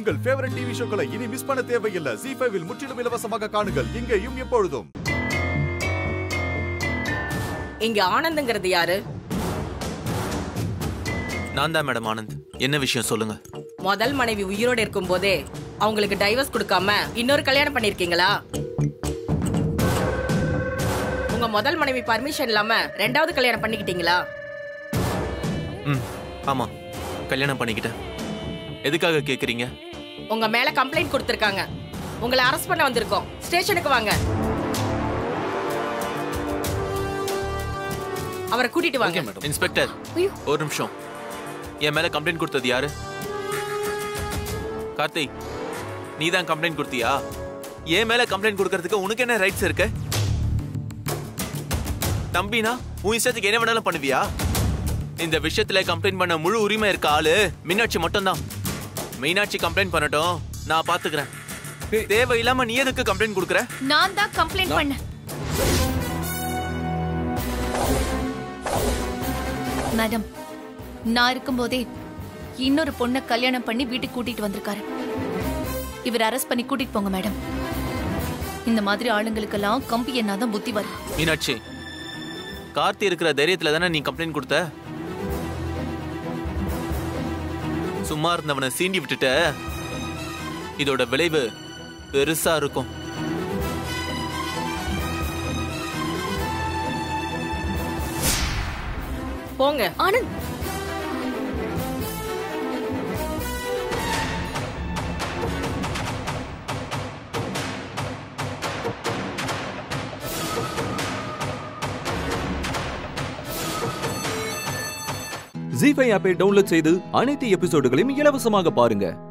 உங்கள் favourite TV ஷோக்களை இனி miss பண்ண தேவையில்லை ஜி ஃபைவில் முற்றிலும் இலவசமாக காணுங்கள் இங்கேயும் எப்பொழுதும் இங்க ஆனந்த்ங்கிறது யாரு நான் தான் மேடம் ஆனந்த் என்ன விஷயம் சொல்லுங்க முதல் மனைவி உயிரோட இருக்கும் போதே அவங்களுக்கு டைவர்ஸ் கொடுக்காம இன்னொரு கல்யாணம் பண்ணிருக்கீங்களா உங்க முதல் மனைவி பர்மிஷன் இல்லாம ரெண்டாவது கல்யாணம் பண்ணிக்கிட்டீங்களா ம் ஆமா கல்யாணம் பண்ணிக்கிட்டேன் எதுக்காக கேக்குறீங்க உங்க மேல கம்ப்ளைண்ட் கொடுத்திருக்காங்க உங்களை அரெஸ்ட் பண்ண வந்திருக்கோம் ஸ்டேஷனுக்கு வாங்க அவரை கூட்டிட்டு வாங்க இன்ஸ்பெக்டர் ஐயோ. ஒரு நிமிஷம் என் மேல கம்ப்ளைண்ட் கொடுத்தது யாரு கார்த்தி நீ தான் கம்ப்ளைண்ட் கொடுத்தியா என் மேல கம்ப்ளைண்ட் கொடுக்கறதுக்கு உனக்கு என்ன ரைட்ஸ் இருக்கு தம்பினா உன் இஷ்டத்துக்கு என்ன வேணாலும் பண்ணுவியா இந்த விஷயத்துல கம்ப்ளைண்ட் பண்ண முழு உரிமை இருக்க ஆளு மீனாட்சி மட்டும்தான் மீனாட்சி கம்ப்ளைண்ட் பண்ணட்டும் நான் பாத்துக்கிறேன் தேவையில்லாம நீ எதுக்கு கம்ப்ளைண்ட் கொடுக்குற நான் தான் கம்ப்ளைண்ட் பண்ணேன் மேடம் நான் இருக்கும்போதே இன்னொரு பொண்ணை கல்யாணம் பண்ணி வீட்டுக்கு கூட்டிட்டு வந்திருக்காரு இவர் அரெஸ்ட் பண்ணி கூட்டிட்டு போங்க மேடம் இந்த மாதிரி ஆளுங்களுக்கெல்லாம் கம்பி என்னாதான் புத்தி வரும் மீனாட்சி கார்த்தி இருக்கிற தைரியத்துல தானே நீ கம்ப்ளைண்ட் கொடுத்த சும்மா இருந்தவனை சீண்டி விட்டுட்ட இதோட விளைவு பெருசா இருக்கும் போங்க ஆனந்த் ஜி ஃபைவ் ஆப்பை டவுன்லோட் செய்து அனைத்து எபிசோடுகளையும் இலவசமாக பாருங்க